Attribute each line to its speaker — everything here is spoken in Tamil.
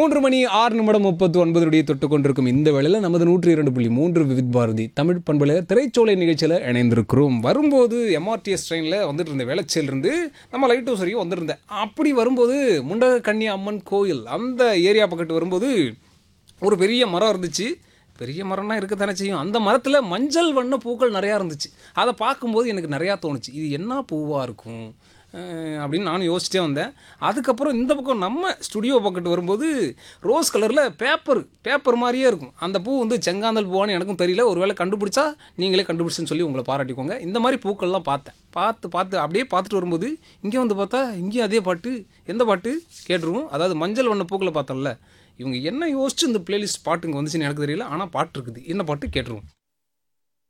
Speaker 1: மூன்று மணி ஆறு நிமிடம் முப்பத்து ஒன்பதுடைய தொட்டு கொண்டிருக்கும் இந்த வேளையில் நமது நூற்றி இரண்டு புள்ளி மூன்று விவித் பாரதி தமிழ் பண்புல திரைச்சோலை நிகழ்ச்சியில் இணைந்திருக்கிறோம் வரும்போது எம்ஆர்டிஎஸ் ட்ரெயினில் வந்துட்டு இருந்த வேளச்சேலிருந்து நம்ம லைட் ஹவுஸ் வரைக்கும் வந்திருந்தேன் அப்படி வரும்போது முண்டக கன்னி அம்மன் கோயில் அந்த ஏரியா பக்கத்து வரும்போது ஒரு பெரிய மரம் இருந்துச்சு பெரிய மரம்னா இருக்கத்தானே செய்யும் அந்த மரத்தில் மஞ்சள் வண்ண பூக்கள் நிறையா இருந்துச்சு அதை பார்க்கும்போது எனக்கு நிறையா தோணுச்சு இது என்ன பூவாக இருக்கும் அஹ் அப்படின்னு நானும் யோசிச்சிட்டே வந்தேன் அதுக்கப்புறம் இந்த பக்கம் நம்ம ஸ்டுடியோ பக்கத்து வரும்போது ரோஸ் கலரில் பேப்பர் பேப்பர் மாதிரியே இருக்கும் அந்த பூ வந்து செங்காந்தல் பூவான்னு எனக்கும் தெரியல ஒருவேளை கண்டுபிடிச்சா நீங்களே கண்டுபிடிச்சுன்னு சொல்லி உங்களை பாராட்டிக்கோங்க இந்த மாதிரி பூக்கள்லாம் பார்த்தேன் பார்த்து பார்த்து அப்படியே பார்த்துட்டு வரும்போது இங்கே வந்து பார்த்தா இங்கேயும் அதே பாட்டு எந்த பாட்டு கேட்டுருவோம் அதாவது மஞ்சள் வண்ண பூக்களை பார்த்தோம்ல இவங்க என்ன யோசிச்சு இந்த பிளேலிஸ்ட் பாட்டுங்க வந்துச்சுன்னு எனக்கு தெரியல ஆனால் பாட்டு இருக்குது என்ன பாட்டு கேட்டுருவோம்